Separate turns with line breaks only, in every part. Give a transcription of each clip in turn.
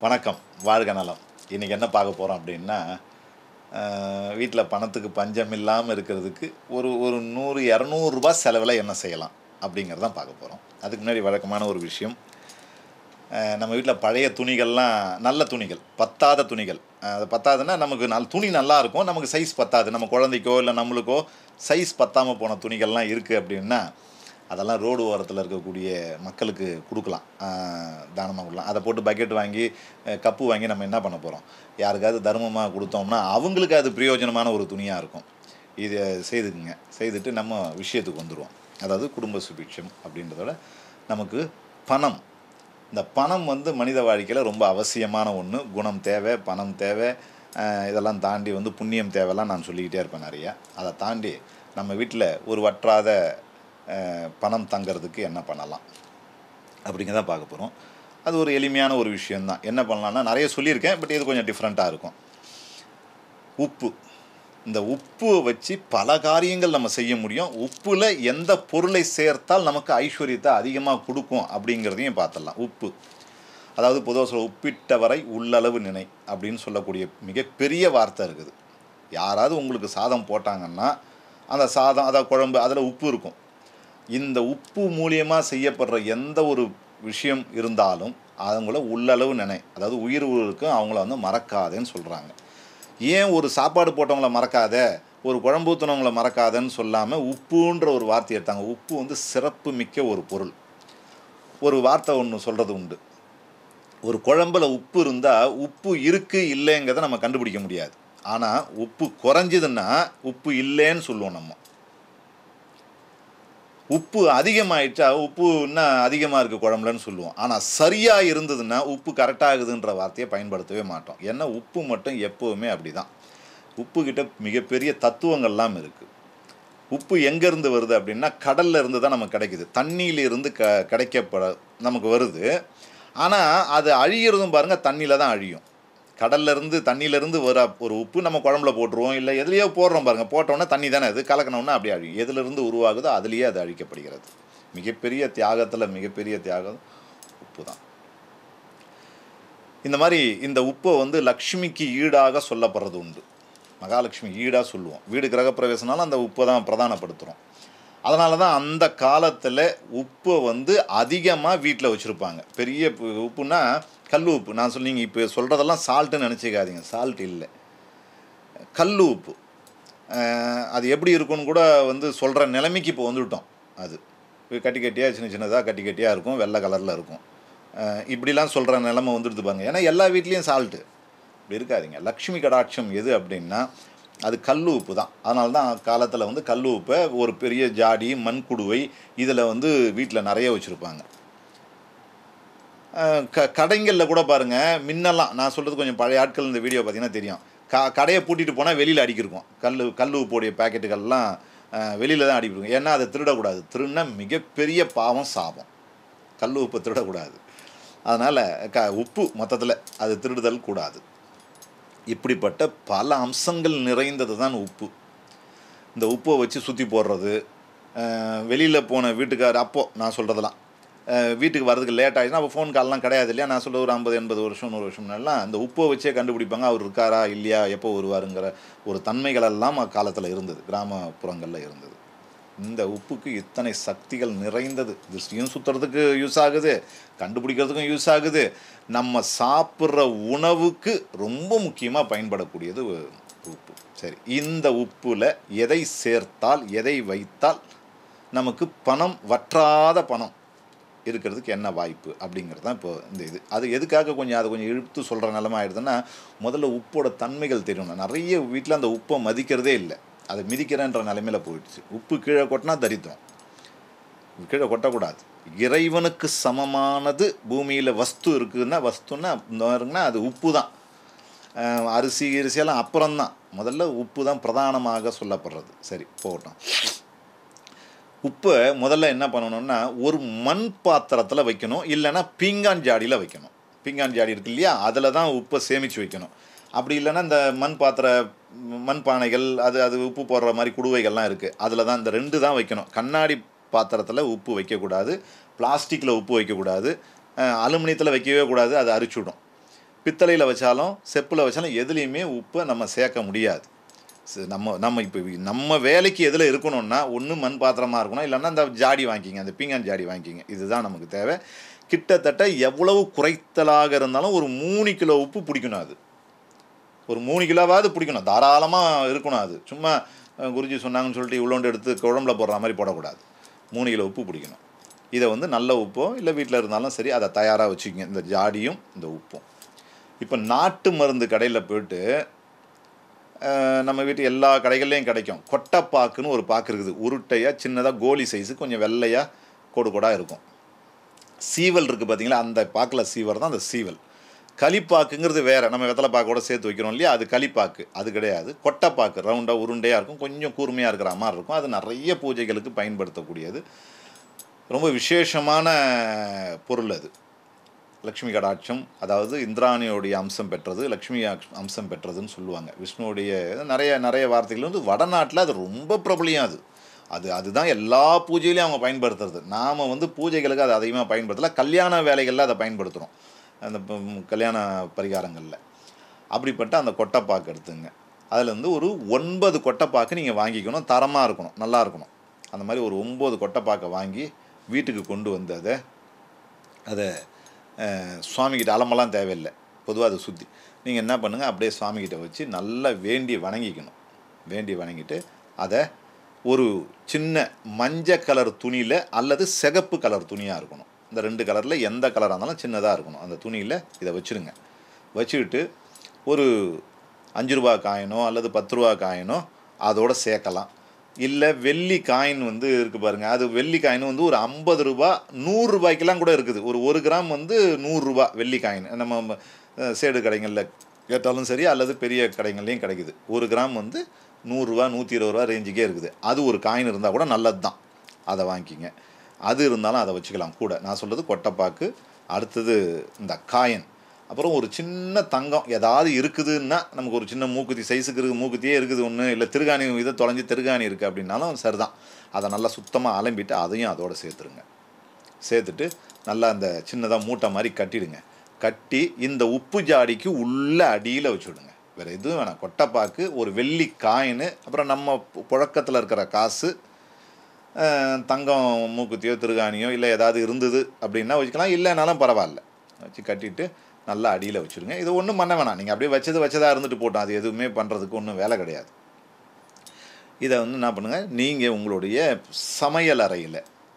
வணக்கம் வாழ்க நலம் இன்றைக்கி என்ன பார்க்க போகிறோம் அப்படின்னா வீட்டில் பணத்துக்கு பஞ்சம் இல்லாமல் இருக்கிறதுக்கு ஒரு ஒரு நூறு இரநூறுபா செலவில் என்ன செய்யலாம் அப்படிங்கிறத தான் பார்க்க போகிறோம் அதுக்கு முன்னாடி வழக்கமான ஒரு விஷயம் அஹ் நம்ம வீட்டில் பழைய துணிகள்லாம் நல்ல துணிகள் பத்தாத துணிகள் அஹ் அது பத்தாதுன்னா நமக்கு நல் துணி நல்லா இருக்கும் நமக்கு சைஸ் பத்தாது நம்ம குழந்தைக்கோ இல்லை நம்மளுக்கோ சைஸ் பத்தாமல் போன துணிகள்லாம் இருக்குது அப்படின்னா அதெல்லாம் ரோடு ஓரத்தில் இருக்கக்கூடிய மக்களுக்கு கொடுக்கலாம் அஹ் தானமாக கொடுக்கலாம் அதை போட்டு பக்கெட் வாங்கி அஹ் கப்பு வாங்கி நம்ம என்ன பண்ண போகிறோம் யாருக்காவது தர்மமாக கொடுத்தோம்னா அவங்களுக்கு அது பிரயோஜனமான ஒரு துணியாக இருக்கும் இதை செய்துக்குங்க செய்துட்டு நம்ம விஷயத்துக்கு வந்துடுவோம் அதாவது குடும்ப சுபிட்சம் அப்படின்றதோட நமக்கு பணம் இந்த பணம் வந்து மனித வாழ்க்கையில் ரொம்ப அவசியமான ஒன்று குணம் தேவை பணம் தேவை அஹ் இதெல்லாம் தாண்டி வந்து புண்ணியம் தேவைலாம் நான் சொல்லிக்கிட்டே இருப்பேன் நிறையா அதை தாண்டி நம்ம வீட்டில் ஒரு வற்றாத அஹ், பணம் தங்கிறதுக்கு என்ன பண்ணலாம் அப்படிங்கிறத பார்க்க போகிறோம் அது ஒரு எளிமையான ஒரு விஷயந்தான் என்ன பண்ணலாம்னா நிறைய சொல்லியிருக்கேன் பட் இது கொஞ்சம் டிஃப்ரெண்ட்டாக இருக்கும் உப்பு இந்த உப்பு வச்சு பல காரியங்கள் நம்ம செய்ய முடியும் உப்பில் எந்த பொருளை சேர்த்தால் நமக்கு ஐஸ்வர்யத்தை அதிகமாக கொடுக்கும் அப்படிங்கிறதையும் பார்த்துடலாம் உப்பு அதாவது பொதுவாக சொல்ல உப்பிட்டவரை உள்ளளவு நினை அப்படின்னு சொல்லக்கூடிய மிகப்பெரிய வார்த்தை இருக்குது யாராவது உங்களுக்கு சாதம் போட்டாங்கன்னா அந்த சாதம் அதாவது குழம்பு அதில் உப்பு இருக்கும் இந்த உப்பு மூலியமாக செய்யப்படுற எந்த ஒரு விஷயம் இருந்தாலும் அவங்கள உள்ளளவு நினை அதாவது உயிர் இருக்கும் அவங்கள வந்து மறக்காதேன்னு சொல்கிறாங்க ஏன் ஒரு சாப்பாடு போட்டவங்கள மறக்காத ஒரு குழம்பு ஊற்றுனவங்கள மறக்காதன்னு சொல்லாமல் உப்புன்ற ஒரு வார்த்தை எடுத்தாங்க உப்பு வந்து சிறப்பு மிக்க ஒரு பொருள் ஒரு வார்த்தை ஒன்று சொல்கிறது உண்டு ஒரு குழம்புல உப்பு இருந்தால் உப்பு இருக்குது இல்லைங்கிறத நம்ம கண்டுபிடிக்க முடியாது ஆனால் உப்பு குறைஞ்சதுன்னா உப்பு இல்லைன்னு சொல்லுவோம் நம்ம உப்பு அதிகமாயிட்டா உப்பு இன்னும் அதிகமாக இருக்குது குழம்புலன்னு சொல்லுவோம் ஆனால் சரியாக இருந்ததுன்னா உப்பு கரெக்டாகுதுன்ற வார்த்தையை பயன்படுத்தவே மாட்டோம் ஏன்னா உப்பு மட்டும் எப்போவுமே அப்படி தான் உப்புக்கிட்ட மிகப்பெரிய தத்துவங்கள்லாம் இருக்குது உப்பு எங்கேருந்து வருது அப்படின்னா கடல்ல இருந்து தான் நமக்கு கிடைக்குது தண்ணியிலிருந்து க கிடைக்கப்பட நமக்கு வருது ஆனால் அது அழியிறதும் பாருங்கள் தண்ணியில் தான் அழியும் கடல்ல இருந்து தண்ணியிலேருந்து வர ஒரு உப்பு நம்ம குழம்புல போட்டுருவோம் இல்லை எதுலேயோ போடுறோம் பாருங்கள் போட்டோன்னே தண்ணி தானே அது கலக்கணும்னா அப்படியே அழியும் எதுலேருந்து உருவாகுதோ அதுலேயே அது அழிக்கப்படுகிறது மிகப்பெரிய தியாகத்தில் மிகப்பெரிய தியாகம் உப்பு தான் இந்த மாதிரி இந்த உப்பை வந்து லக்ஷ்மிக்கு ஈடாக சொல்லப்படுறது உண்டு மகாலட்சுமி ஈடாக சொல்லுவோம் வீடு கிரகப்பிரவேசனாலும் அந்த உப்பை தான் பிரதானப்படுத்துகிறோம் அதனால தான் அந்த காலத்தில் உப்பை வந்து அதிகமாக வீட்டில் வச்சுருப்பாங்க பெரிய பு- உப்புனா கல் உப்பு நான் சொன்னீங்க இப்போ சொல்கிறதெல்லாம் சால்ட்டுன்னு நினச்சிக்காதீங்க சால்ட் இல்லை கல் உப்பு அஹ் அது எப்படி இருக்குன்னு கூட வந்து சொல்கிற நிலைமைக்கு இப்போ வந்துவிட்டோம் அது இது கட்டி கட்டியாக சின்ன சின்னதாக கட்டி கட்டியாக இருக்கும் வெள்ளை கலரில் இருக்கும் அஹ் இப்படிலாம் சொல்கிற நிலைமை வந்துடுது பாருங்க ஏன்னா எல்லா வீட்லேயும் சால்ட்டு இப்படி இருக்காதீங்க லக்ஷ்மி கடாட்சம் எது அப்படின்னா அது கல் உப்பு தான் அதனால தான் காலத்தில் வந்து கல் உப்பை ஒரு பெரிய ஜாடி மண் குடுவை இதில் வந்து வீட்டில் நிறைய வச்சுருப்பாங்க அஹ் க கடைங்களில் கூட பாருங்கள் முன்னெல்லாம் நான் சொல்கிறது கொஞ்சம் பழைய ஆட்கள் இந்த வீடியோ பார்த்தீங்கன்னா தெரியும் க கடையை பூட்டிட்டு போனால் வெளியில் அடிக்கிருக்கும் கல் கல் உப்போடைய பாக்கெட்டுகள்லாம் வெளியில் தான் அடிக்கிருக்கும் ஏன்னா அதை திருடக்கூடாது திருடினா மிகப்பெரிய பாவம் சாபம் கல் உப்பை திருடக்கூடாது அதனால் க உப்பு மொத்தத்தில் அது திருடுதல் கூடாது இப்படிப்பட்ட பல அம்சங்கள் நிறைந்தது தான் உப்பு இந்த உப்பை வச்சு சுற்றி போடுறது வெளியில் போன வீட்டுக்கார் அப்போது நான் சொல்கிறதெல்லாம் வீட்டுக்கு வரதுக்கு லேட் ஆகிடுச்சுன்னா அப்போ ஃபோன் கால்லாம் கிடையாது இல்லையா நான் சொல்ல ஒரு ஐம்பது எண்பது வருஷம் நூறு வருஷம்னாலாம் அந்த உப்பை வச்சே கண்டுபிடிப்பாங்க அவர் இருக்காரா இல்லையா எப்போ வருவாருங்கிற ஒரு தன்மைகளெல்லாம் அக்காலத்தில் இருந்தது கிராமப்புறங்களில் இருந்தது இந்த உப்புக்கு இத்தனை சக்திகள் நிறைந்தது திருஷ்டியும் சுற்றுறதுக்கு யூஸ் ஆகுது கண்டுபிடிக்கிறதுக்கும் யூஸ் ஆகுது நம்ம சாப்பிட்ற உணவுக்கு ரொம்ப முக்கியமாக பயன்படக்கூடியது உப்பு சரி இந்த உப்பில் எதை சேர்த்தால் எதை வைத்தால் நமக்கு பணம் வற்றாத பணம் இருக்கிறதுக்கு என்ன வாய்ப்பு அப்படிங்கிறது தான் இப்போ இந்த இது அது எதுக்காக கொஞ்சம் அதை கொஞ்சம் இழுத்து சொல்கிற நிலமை ஆயிடுதுன்னா முதல்ல உப்போட தன்மைகள் தெரியணும் நிறைய வீட்டில் அந்த உப்பை மதிக்கிறதே இல்லை அதை மிதிக்கிறேன்ற நிலைமையில போயிடுச்சு உப்பு கீழே கொட்டினா தரித்திரம் கீழே கொட்டக்கூடாது இறைவனுக்கு சமமானது பூமியில் வஸ்து இருக்குதுன்னா வஸ்துன்னா இந்த மாதிரிங்கன்னா அது உப்பு தான் அஹ் அரிசி அரிசியெல்லாம் அப்புறம்தான் முதல்ல உப்பு தான் பிரதானமாக சொல்லப்படுறது சரி போகட்டும் உப்பை முதல்ல என்ன பண்ணணும்னா ஒரு மண் பாத்திரத்தில் வைக்கணும் இல்லைன்னா பீங்கான் ஜாடியில் வைக்கணும் பீங்கான் ஜாடி இருக்கு இல்லையா அதில் தான் உப்பை சேமித்து வைக்கணும் அப்படி இல்லைன்னா இந்த மண் பாத்திர மண் பானைகள் அது அது உப்பு போடுற மாதிரி குடுவைகள்லாம் இருக்குது அதில் தான் இந்த ரெண்டு தான் வைக்கணும் கண்ணாடி பாத்திரத்தில் உப்பு வைக்கக்கூடாது பிளாஸ்டிக்கில் உப்பு வைக்கக்கூடாது அலுமினியத்தில் வைக்கவே கூடாது அது அரிச்சுடும் பித்தளையில் வச்சாலும் செப்பில் வச்சாலும் எதுலேயுமே உப்பை நம்ம சேர்க்க முடியாது ச- நம்ம நம்ம இப்போ நம்ம வேலைக்கு எதில் இருக்கணும்னா ஒன்று மண் பாத்திரமாக இருக்கணும் இல்லைன்னா இந்த ஜாடி வாங்கிக்கிங்க அந்த பீங்கான் ஜாடி வாங்கிக்கிங்க இதுதான் நமக்கு தேவை கிட்டத்தட்ட எவ்வளவு குறைத்தலாக இருந்தாலும் ஒரு மூணு கிலோ உப்பு பிடிக்கணும் அது ஒரு மூணு கிலோவாவது பிடிக்கணும் தாராளமாக இருக்கணும் அது சும்மா அஹ், குருஜி சொன்னாங்கன்னு சொல்லிட்டு இவ்வளோண்டு எடுத்து குழம்புல போடுற மாதிரி போடக்கூடாது மூணு கிலோ உப்பு பிடிக்கணும் இதை வந்து நல்ல உப்போ இல்லை வீட்டில் இருந்தாலும் சரி அதை தயாராக வச்சுக்கோங்க இந்த ஜாடியும் இந்த உப்பும் இப்போ நாட்டு மருந்து கடையில் போயிட்டு அஹ், நம்ம வீட்டு எல்லா கடைகள்லையும் கிடைக்கும் கொட்டைப்பாக்குன்னு ஒரு பாக்கு இருக்குது உருட்டையாக சின்னதாக கோலி சைஸு கொஞ்சம் வெள்ளையாக கோடு கோடாக இருக்கும் சீவல் இருக்குது பார்த்தீங்களா அந்த பாக்கில் சீவர் தான் அந்த சீவல் களிப்பாக்குங்கிறது வேறு நம்ம வெத்தலை பாக்கோட சேர்த்து வைக்கிறோம் இல்லையா அது களிப்பாக்கு அது கிடையாது கொட்டைப்பாக்கு ரவுண்டாக உருண்டையாக இருக்கும் கொஞ்சம் கூர்மையாக இருக்கிற மாதிரி இருக்கும் அது நிறைய பூஜைகளுக்கு பயன்படுத்தக்கூடியது ரொம்ப விசேஷமான பொருள் அது லக்ஷ்மி கடாட்சம் அதாவது இந்திராணியோடைய அம்சம் பெற்றது லக்ஷ்மி அக்ஷ- அம்சம் பெற்றதுன்னு சொல்லுவாங்க விஷ்ணுவுடைய நிறைய நிறைய வார்த்தைகள் வந்து வடநாட்டில் அது ரொம்ப பிரபலியம் அது அது அதுதான் எல்லா பூஜையிலையும் அவங்க பயன்படுத்துறது நாம் வந்து பூஜைகளுக்கு அதை அதிகமாக பயன்படுத்தல கல்யாண வேலைகளில் அதை பயன்படுத்துகிறோம் அந்த ப- ம், கல்யாண பரிகாரங்களில் அப்படிப்பட்ட அந்த கொட்டைப்பாக்கு எடுத்துங்க அதில் வந்து ஒரு ஒன்பது கொட்டைப்பாக்கு நீங்கள் வாங்கிக்கணும் தரமாக இருக்கணும் நல்லா இருக்கணும் அந்த மாதிரி ஒரு ஒம்பது கொட்டைப்பாக்கை வாங்கி வீட்டுக்கு கொண்டு வந்து அதை அதை அஹ், சுவாமிகிட்ட அலமெல்லாம் தேவையில்லை பொதுவாக அதை சுற்றி நீங்கள் என்ன பண்ணுங்கள் அப்படியே சுவாமிகிட்ட வச்சு நல்லா வேண்டி வணங்கிக்கணும் வேண்டி வணங்கிட்டு அதை ஒரு சின்ன மஞ்சள் கலர் துணியில் அல்லது சிகப்பு கலர் துணியாக இருக்கணும் இந்த ரெண்டு கலரில் எந்த கலராக இருந்தாலும் சின்னதாக இருக்கணும் அந்த துணியில் இதை வச்சுருங்க வச்சுக்கிட்டு ஒரு அஞ்சு ரூபா காயினோ அல்லது பத்து ரூபா காயினோ அதோட சேர்க்கலாம் இல்லை வெள்ளி காயின் வந்து இருக்குது பாருங்கள் அது வெள்ளி காயின் வந்து ஒரு ஐம்பது ரூபா நூறு ரூபாய்க்கெல்லாம் கூட இருக்குது ஒரு ஒரு கிராம் வந்து நூறுரூபா வெள்ளி காயின் நம்ம அஹ், சேடு கடைகளில் கேட்டாலும் சரி அல்லது பெரிய கடைகள்லையும் கிடைக்குது ஒரு கிராம் வந்து நூறுரூவா நூற்றி இருபது ரூபா ரேஞ்சுக்கே இருக்குது அது ஒரு காயின் இருந்தால் கூட நல்லது தான் அதை வாங்கிக்கிங்க அது இருந்தாலும் அதை வச்சுக்கலாம் கூட நான் சொல்கிறது கொட்டைப்பாக்கு அடுத்தது இந்த காயின் அப்புறம் ஒரு சின்ன தங்கம் ஏதாவது இருக்குதுன்னா நமக்கு ஒரு சின்ன மூக்குத்தி சைஸுக்கு இருக்குது மூக்குத்தியே இருக்குது ஒன்று இல்லை திருகாணி இதை தொலைஞ்சி திருகாணி இருக்குது அப்படின்னாலும் சரிதான் அதை நல்லா சுத்தமாக அலம்பிட்டு அதையும் அதோட சேர்த்துருங்க சேர்த்துட்டு நல்லா அந்த சின்னதாக மூட்டை மாதிரி கட்டிடுங்க கட்டி இந்த உப்பு ஜாடிக்கு உள்ள அடியில் வச்சுடுங்க வேறு எதுவும் வேணாம் கொட்டைப்பாக்கு ஒரு வெள்ளி காயின் அப்புறம் நம்ம புழக்கத்தில் இருக்கிற காசு அஹ், தங்கம் மூக்குத்தியோ திருகாணியோ இல்லை ஏதாவது இருந்தது அப்படின்னா வச்சுக்கலாம் இல்லைனாலும் பரவாயில்ல வச்சு கட்டிட்டு நல்லா அடியில் வச்சுருங்க இது ஒன்றும் பண்ண வேணாம் நீங்கள் அப்படியே வச்சது வச்சதாக இருந்துட்டு போட்டோம் அது எதுவுமே பண்ணுறதுக்கு ஒன்றும் வேலை கிடையாது இதை வந்து என்ன பண்ணுங்கள் நீங்கள் உங்களுடைய சமையல் அறையில்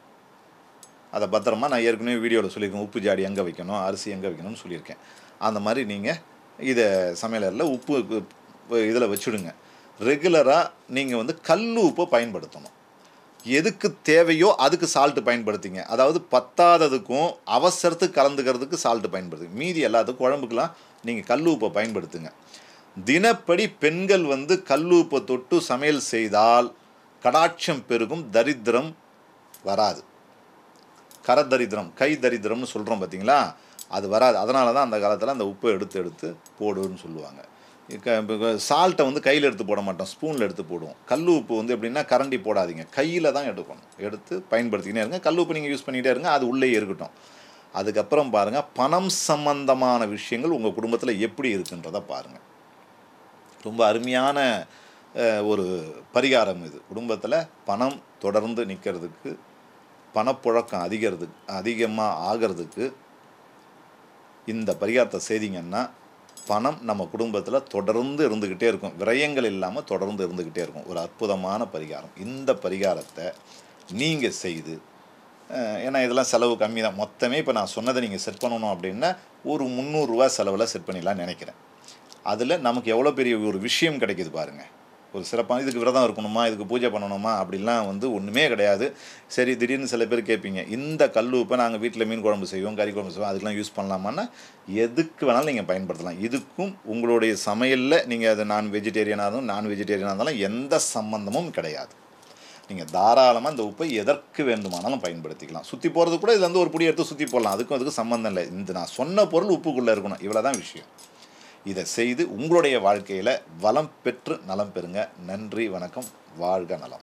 அதை பத்திரமா நான் ஏற்கனவே வீடியோவில் சொல்லியிருக்கேன் உப்பு ஜாடி எங்கே வைக்கணும் அரிசி எங்கே வைக்கணும்னு சொல்லியிருக்கேன் அந்த மாதிரி நீங்கள் இதை சமையலறையில் உப்பு இதில் வச்சுடுங்க ரெகுலராக நீங்கள் வந்து கல் உப்பை பயன்படுத்தணும் எதுக்கு தேவையோ அதுக்கு சால்ட்டு பயன்படுத்திங்க அதாவது பத்தாததுக்கும் அவசரத்துக்கு கலந்துக்கிறதுக்கு சால்ட்டு பயன்படுத்துங்க மீதி எல்லாத்துக்கும் குழம்புக்கெல்லாம் நீங்கள் கல் உப்பை பயன்படுத்துங்க தினப்படி பெண்கள் வந்து கல் உப்பை தொட்டு சமையல் செய்தால் கடாட்சம் பெருகும் தரித்திரம் வராது கரதரித்திரம் கை தரித்திரம்னு சொல்கிறோம் பார்த்தீங்களா அது வராது அதனால தான் அந்த காலத்தில் அந்த உப்பை எடுத்து எடுத்து போடுன்னு சொல்லுவாங்க சால்ட்டை வந்து கையில் எடுத்து போட மாட்டோம் ஸ்பூனில் எடுத்து போடுவோம் கல் உப்பு வந்து எப்படின்னா கரண்டி போடாதீங்க கையில் தான் எடுக்கணும் எடுத்து பயன்படுத்திக்கினே இருங்க கல் உப்பு நீங்கள் யூஸ் பண்ணிகிட்டே இருங்க அது உள்ளே இருக்கட்டும் அதுக்கப்புறம் பாருங்கள் பணம் சம்பந்தமான விஷயங்கள் உங்கள் குடும்பத்தில் எப்படி இருக்குன்றதை பாருங்கள் ரொம்ப அருமையான அஹ், ஒரு பரிகாரம் இது குடும்பத்தில் பணம் தொடர்ந்து நிற்கிறதுக்கு பணப்புழக்கம் அதிகிறதுக்கு அதிகமாக ஆகிறதுக்கு இந்த பரிகாரத்தை செய்தீங்கன்னா பணம் நம்ம குடும்பத்தில் தொடர்ந்து இருந்துக்கிட்டே இருக்கும் விரயங்கள் இல்லாமல் தொடர்ந்து இருந்துக்கிட்டே இருக்கும் ஒரு அற்புதமான பரிகாரம் இந்த பரிகாரத்தை நீங்கள் செய்து அஹ், ஏன்னா இதெல்லாம் செலவு கம்மி தான் மொத்தமே இப்போ நான் சொன்னதை நீங்கள் செட் பண்ணணும் அப்படின்னா ஒரு முந்நூறுரூவா செலவில் செட் பண்ணிடலாம்னு நினைக்கிறேன் அதில் நமக்கு எவ்வளோ பெரிய ஒரு விஷயம் கிடைக்குது பாருங்கள் ஒரு சிறப்பான இதுக்கு விரதம் இருக்கணுமா இதுக்கு பூஜை பண்ணணுமா அப்படிலாம் வந்து ஒன்றுமே கிடையாது சரி திடீர்னு சில பேர் கேட்பீங்க இந்த கல் உப்பை நாங்கள் வீட்டில் மீன் குழம்பு செய்வோம் கறி குழம்பு செய்வோம் அதுக்கெலாம் யூஸ் பண்ணலாமான்னா எதுக்கு வேணாலும் நீங்கள் பயன்படுத்தலாம் இதுக்கும் உங்களுடைய சமையலில் நீங்கள் அது நான் வெஜிடேரியனாக இருந்தாலும் நான் வெஜிடேரியனாக இருந்தாலும் எந்த சம்மந்தமும் கிடையாது நீங்கள் தாராளமாக இந்த உப்பை எதற்கு வேண்டுமானாலும் பயன்படுத்திக்கலாம் சுற்றி போகிறது கூட இதுல இருந்து ஒரு புடி எடுத்து சுற்றி போடலாம் அதுக்கும் அதுக்கும் சம்மந்தம் இல்லை இந்த நான் சொன்ன பொருள் உப்புக்குள்ளே இருக்கணும் இவ்வளோ தான் விஷயம் இதை செய்து உங்களுடைய வாழ்க்கையில் வளம் பெற்று நலம் பெறுங்க நன்றி வணக்கம் வாழ்க நலம்